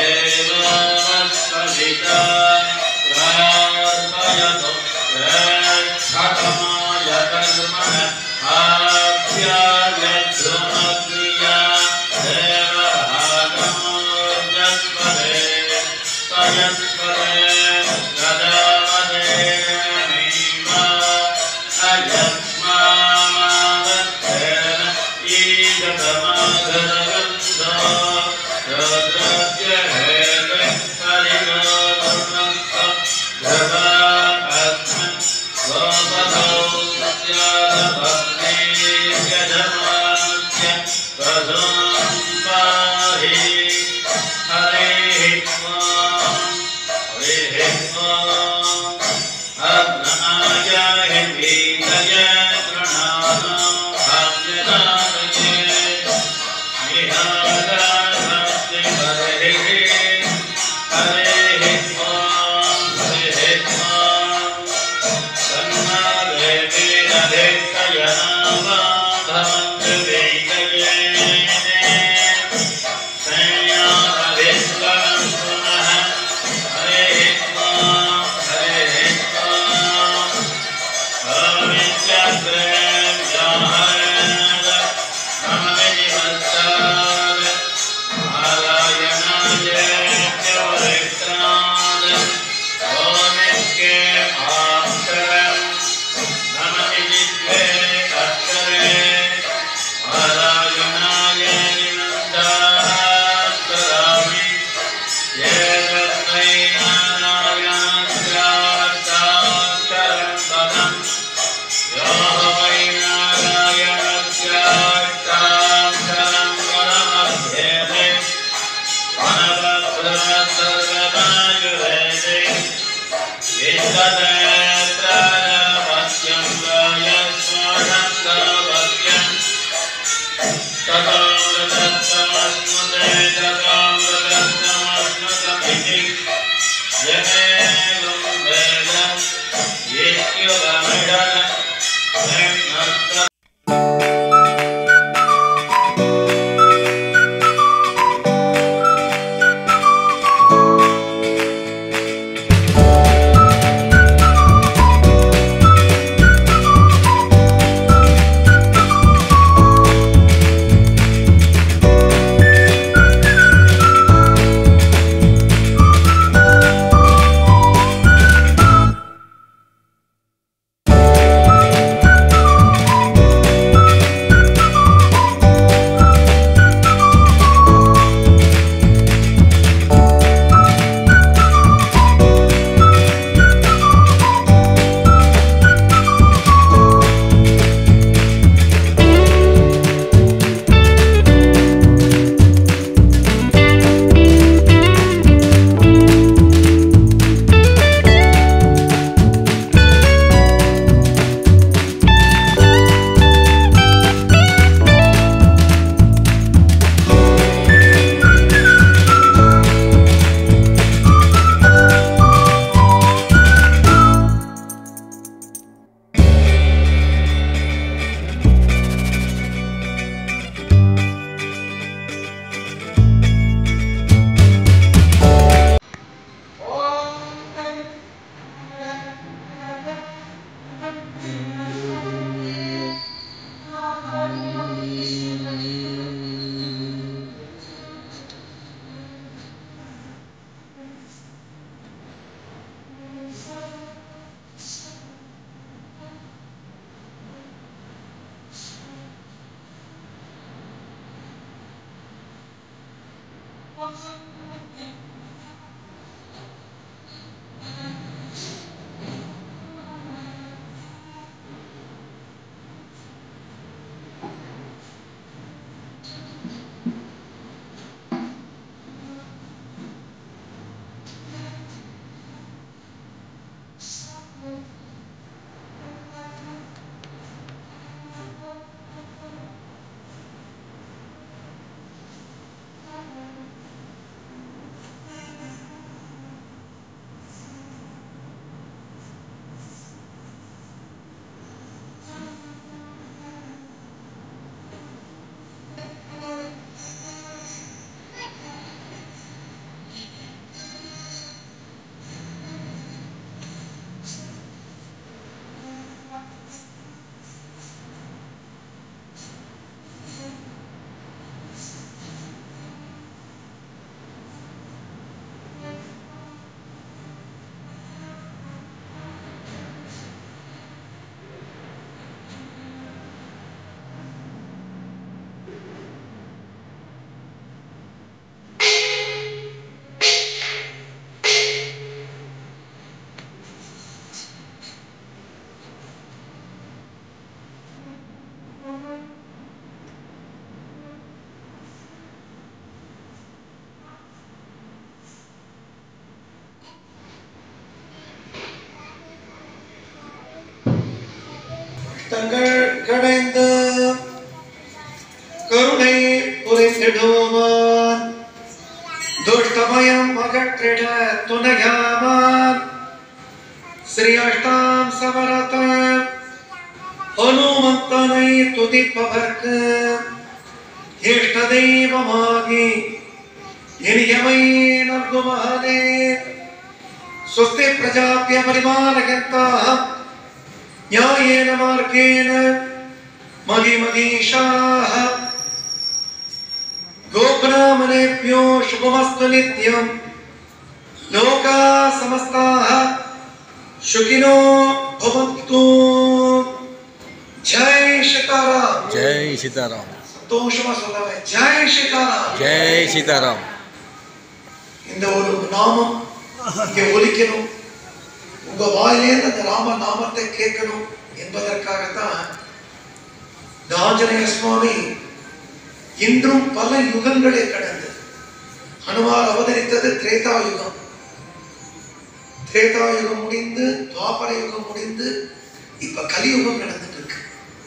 देवस्वविता प्रार्थयतु क्षतमाय कर्मण आप्यायध्रुमक्रिया देवभागमोर्जस्वरे स्वयस्वरे गदावदे मीमा अयस्मावत्तेन ईशतमागरगन्धो रुद्रस्य हेते परिगोपनस्थ धर्मात्मन् गोपदौ सत्यादभग्नेर्यजमास्य प्रथमं पाहि हरेः स्वाम् हरेः स्वाम् अग्नाय हिन्दीतय गृणानां भाग्यदातये निहाराधस्ति हरेः हरेः स्वाम् हरेः स्वाम् Thank ஆ தங்கள் கடைந்து கருணை புரிந்திடுவான் துஷ்டமயம் அகற்றிட துணையாவான் ஸ்ரீ அஷ்டாம் சமரத ஹனுமந்தனை துதிப்பவர்க்கு இஷ்ட தெய்வமாகி இனியமை நல்குமகனே स्वस्ति प्रजाभ्य परिमानयन्ताः न्यायेन मार्गेण मगिमगीषाः गोब्राह्मणेभ्यो शुभमस्तु नित्यम् लोकाः समस्ताः सुखिनो भवन्तु जय सीताराम ஜெய் சீதாராம் சந்தோஷமா சொல்லாம ஜெய் சீதாராம் ஜெய் சீதாராம் இந்த ஒரு நாமம் இங்க ஒலிக்கணும் உங்க வாயிலேருந்து அந்த ராம நாமத்தை கேட்கணும் என்பதற்காகத்தான் இந்த ஆஞ்சநேய சுவாமி இன்றும் பல யுகங்களை கடந்து ஹனுமார் அவதரித்தது திரேதா யுகம் திரேதா யுகம் முடிந்து துவாபர யுகம் முடிந்து இப்ப கலியுகம் நடந்துட்டு இருக்கு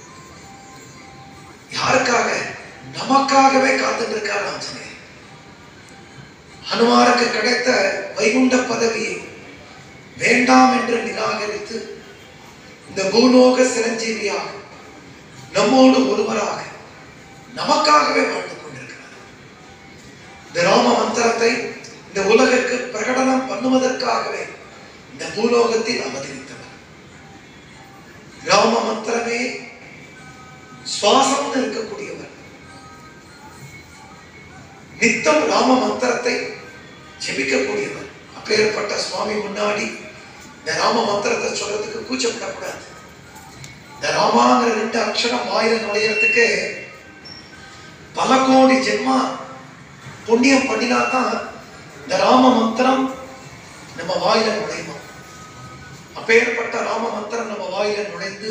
யாருக்காக நமக்காகவே காத்துட்டு இருக்கார் ஆஞ்சநேயர் ஹனுமாருக்கு கிடைத்த வைகுண்ட பதவியை வேண்டாம் என்று நிராகரித்து இந்த பூலோக சிரஞ்சீவியாக நம்மோடு ஒருவராக நமக்காகவே வாழ்ந்து கொண்டிருக்கிறார் இந்த ராம மந்திரத்தை இந்த உலகிற்கு பிரகடனம் பண்ணுவதற்காகவே இந்த பூலோகத்தில் அவதரித்தவர் ராம மந்திரமே சுவாசம்னு இருக்கக்கூடியவர் நித்தம் ராம மந்திரத்தை ஜெபிக்கக்கூடியவர் அப்பேற்பட்ட சுவாமி முன்னாடி இந்த ராம மந்திரத்தை சொல்றதுக்கு கூச்சப்படக்கூடாது இந்த ராமாங்கிற ரெண்டு அக்ஷரம் வாயில நுழையறதுக்கு பல கோடி ஜென்மா புண்ணியம் பண்ணினா தான் இந்த ராம மந்திரம் நம்ம வாயில நுழையுமா அப்பேற்பட்ட ராம மந்திரம் நம்ம வாயில நுழைந்து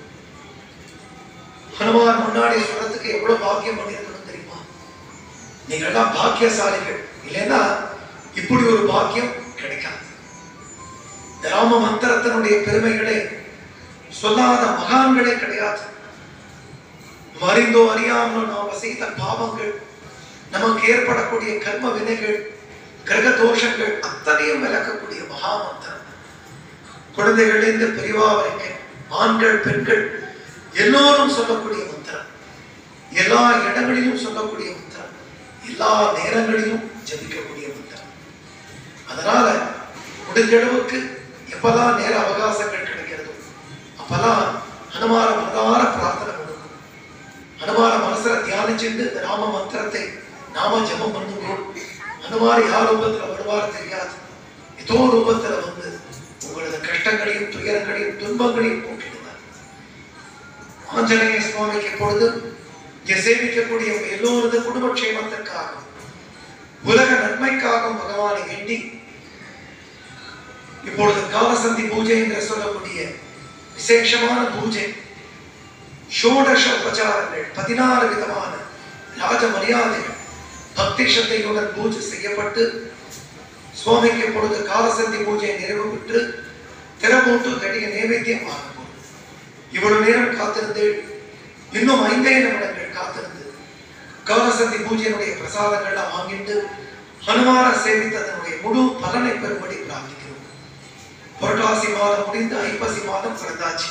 ஹனுமான் முன்னாடி சொல்றதுக்கு எவ்வளவு பாக்கியம் பண்ணியிருக்கணும் தெரியுமா நீங்கள்லாம் பாக்கியசாலிகள் இல்லைன்னா இப்படி ஒரு பாக்கியம் கிடைக்காது இந்த ராம மந்திரத்தினுடைய பெருமைகளை சொல்லாத மகான்களே கிடையாது மறிந்தோ அறியாமலோ நாம் செய்த பாவங்கள் நமக்கு ஏற்படக்கூடிய கர்ம வினைகள் கிரக தோஷங்கள் அத்தனையும் விளக்கக்கூடிய மகா மந்திரம் குழந்தைகளிலிருந்து பெரியவா வரைக்கும் ஆண்கள் பெண்கள் எல்லோரும் சொல்லக்கூடிய மந்திரம் எல்லா இடங்களிலும் சொல்லக்கூடிய மந்திரம் எல்லா நேரங்களிலும் ஜபிக்கக்கூடிய மந்திரம் அதனால முடிஞ்ச அளவுக்கு எப்பெல்லாம் நேர அவகாசங்கள் கிடைக்கிறதோ அப்பெல்லாம் ஹனுமார மனதார பிரார்த்தனை கொடுக்கும் ஹனுமார மனசுல தியானிச்சுட்டு இந்த ராம மந்திரத்தை நாம ஜபம் பண்ணுவோம் ஹனுமார் யார் ரூபத்துல வருவார் தெரியாது ஏதோ ரூபத்துல வந்து உங்களது கஷ்டங்களையும் துயரங்களையும் துன்பங்களையும் போக்கிடுவார் ஆஞ்சநேய சுவாமிக்கு எப்பொழுது இங்கே சேவிக்கக்கூடிய எல்லோரது குடும்ப க்ஷேமத்திற்காகவும் உலக நன்மைக்காகவும் பகவானை வேண்டி இப்பொழுது காலசந்தி பூஜை என்று சொல்லக்கூடிய விசேஷமான பூஜை ஷோடச உபச்சாரங்கள் பதினாறு விதமான ராஜ மரியாதைகள் பக்தி சத்தையுடன் பூஜை செய்யப்பட்டு சுவாமிக்கு இப்பொழுது காலசந்தி பூஜை நிறைவு பெற்று திறமூட்டு கடிக நைவேத்தியம் ஆகும் இவ்வளவு நேரம் காத்திருந்து இன்னும் ஐந்தே நிமிடங்கள் காத்திருந்து காலசந்தி பூஜையினுடைய பிரசாதங்கள்லாம் வாங்கிட்டு ஹனுமார சேவித்ததனுடைய முழு பலனை பெறும்படி பிரார்த்திக்கிறோம் புரட்டாசி மாதம் முடிந்து ஐப்பசி மாதம் பிறந்தாச்சு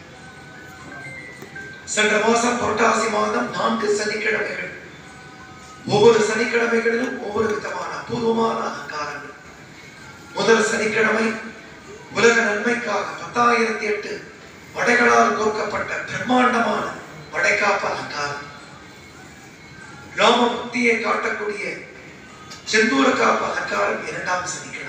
சென்ற மாசம் புரட்டாசி மாதம் நான்கு சனிக்கிழமைகள் ஒவ்வொரு சனிக்கிழமைகளிலும் ஒவ்வொரு விதமான அபூர்வமான அலங்காரங்கள் முதல் சனிக்கிழமை உலக நன்மைக்காக பத்தாயிரத்தி எட்டு வடைகளால் கோர்க்கப்பட்ட பிரம்மாண்டமான வடைக்காப்பு அலங்காரம் ராம பக்தியை காட்டக்கூடிய செந்தூர காப்பு அலங்காரம் இரண்டாம் சனிக்கிழமை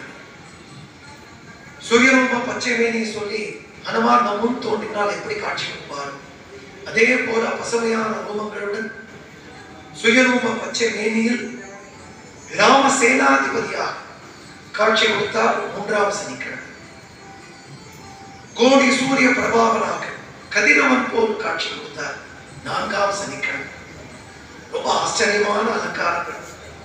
சுயரூப பச்சை வேணி சொல்லி ஹனுமான் நம் முன் தோன்றினால் எப்படி காட்சி கொடுப்பார் அதே போல பசுமையான ரூபங்களுடன் சுயரூப பச்சை மேனியில் ராம சேனாதிபதியாக காட்சி கொடுத்தார் மூன்றாம் சனிக்கிழமை கோடி சூரிய பிரபாவனாக கதிரவன் போல் காட்சி கொடுத்தார் நான்காம் சனிக்கிழமை ரொம்ப ஆச்சரியமான அலங்காரங்கள்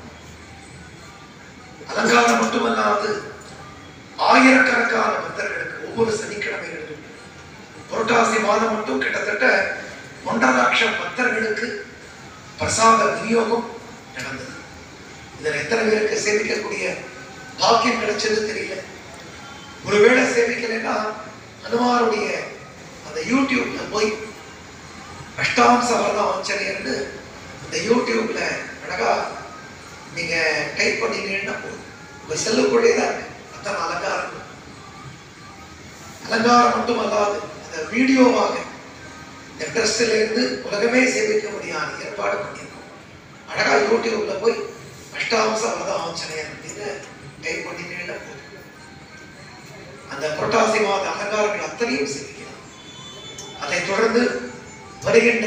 அலங்காரம் மட்டுமல்லாது ஆயிரக்கணக்கான பக்தர்களுக்கு ஒவ்வொரு சனிக்கிழமைகளிலும் புரட்டாசி மாதம் மட்டும் கிட்டத்தட்ட ஒன்றரை லட்சம் பக்தர்களுக்கு பிரசாத விநியோகம் நடந்தது இதில் எத்தனை பேருக்கு சேமிக்கக்கூடிய பாக்கியம் கிடைச்சது தெரியல ஒருவேளை சேமிக்கலைன்னா ஹனுமாருடைய அந்த யூடியூப்ல போய் அஷ்டாம்ச வரத ஆஞ்சநேயர்னு அந்த யூடியூப்ல அழகா நீங்க டைப் பண்ணீங்கன்னா போதும் உங்க செல்லுக்குள்ளே தான் இருக்கு அத்தனை அலங்காரம் அலங்காரம் மட்டும் அல்லாது அந்த வீடியோவாக இந்த ட்ரெஸ்ல இருந்து உலகமே சேமிக்க முடியாத ஏற்பாடு பண்ணியிருக்கோம் அழகா யூடியூப்ல போய் அஷ்டாம்ச வரத ஆஞ்சநேயர் அப்படின்னு டைப் பண்ணினீங்கன்னா போதும் அந்த புரட்டாசி மாத அலங்காரங்கள் அத்தனையும் சேமிக்கலாம் அதைத் தொடர்ந்து வருகின்ற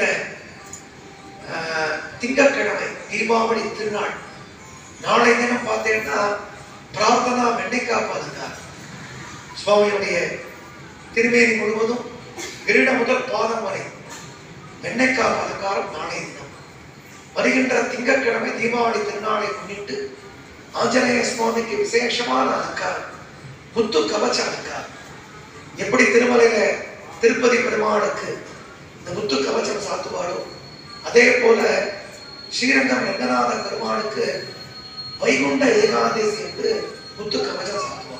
ஆஹ், திங்கட்கிழமை தீபாவளி திருநாள் நாளை தினம் பார்த்தீங்கன்னா பிரார்த்தனா வெண்டைக்காப்பு அலங்காரம் சுவாமியுடைய திருமேனி முழுவதும் கிரீட முதல் பாதம் வரை வெண்ணைக்காப்பு அலங்காரம் நாளை தினம் வருகின்ற திங்கட்கிழமை தீபாவளி திருநாளை முன்னிட்டு ஆஞ்சநேய சுவாமிக்கு விசேஷமான அலங்காரம் முத்து கவச்ச அலங்காரம் எப்படி திருமலையில திருப்பதி பெருமாளுக்கு இந்த முத்து கவச்சம் சாத்துவாரோ அதே போல ஸ்ரீரங்கம் ரங்கநாத பெருமாளுக்கு வைகுண்ட ஏகாதசி என்று முத்து கவச்சம் சாத்துவார்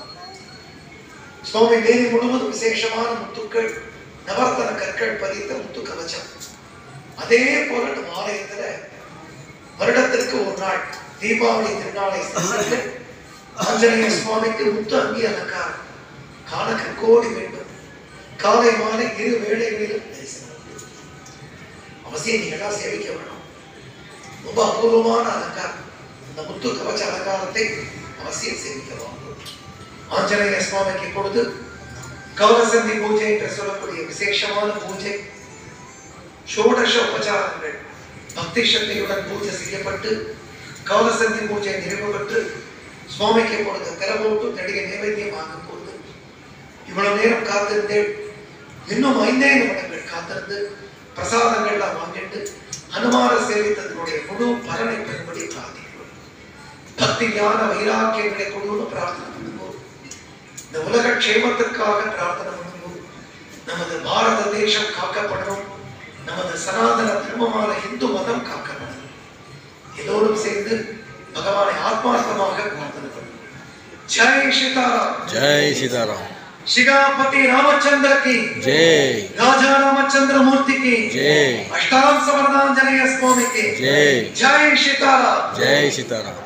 சுவாமி வேதி முழுவதும் விசேஷமான முத்துக்கள் நவர்த்தன கற்கள் பதித்த முத்து கவச்சம் அதே போல நம்ம ஆலயத்துல வருடத்திற்கு ஒரு நாள் தீபாவளி திருநாளை சிறப்பித்து ஆஞ்சநேய சுவாமிக்கு முத்து அங்கி அலங்காரம் காண கோடி வேண்டும் காலை மாலை இரு வேளைகளிலும் தரிசனம் உண்டு. அவசியம் நீங்க எல்லாம் சேவிக்க வேணும் ரொம்ப அபூர்வமான அலங்காரம் இந்த முத்து கவச்ச அலங்காரத்தை அவசியம் சேவிக்க வேண்டும் ஆஞ்சநேய சுவாமிக்கு இப்பொழுது கவலசந்தி பூஜை என்று சொல்லக்கூடிய விசேஷமான பூஜை ஷோடச உபச்சாரங்கள் பக்தி சக்தியுடன் பூஜை செய்யப்பட்டு கவலசந்தி பூஜை நிறைவு பெற்று சுவாமிக்கு இப்பொழுது திறமோட்டு நடிகை நைவேத்தியம் ஆகும் போது இவ்வளவு நேரம் காத்திருந்தேன் இன்னும் ஐந்தே நிமிடங்கள் காத்திருந்து பிரசாதங்கள்லாம் வாங்கிட்டு அனுமான சேவித்ததனுடைய முழு பலனை பெறும்படி பிரார்த்திக்கிறோம் பக்தி ஞான வைராக்கியங்களை கொண்டு பிரார்த்தனை பண்ணுவோம் இந்த உலக க்ஷேமத்திற்காக பிரார்த்தனை பண்ணுவோம் நமது பாரத தேசம் காக்கப்படணும் நமது சனாதன தர்மமான இந்து மதம் காக்கப்படணும் எல்லோரும் சேர்ந்து பகவானை ஆத்மார்த்தமாக பிரார்த்தனை பண்ணுவோம் ஜெய் சீதாராம் जय सीताराम शिगापति रामचंद्र की जय राजा रामचंद्र मूर्ति की जय अष्टाम समर्दांजनेय स्वामी की जय जय सीताराम जय सीताराम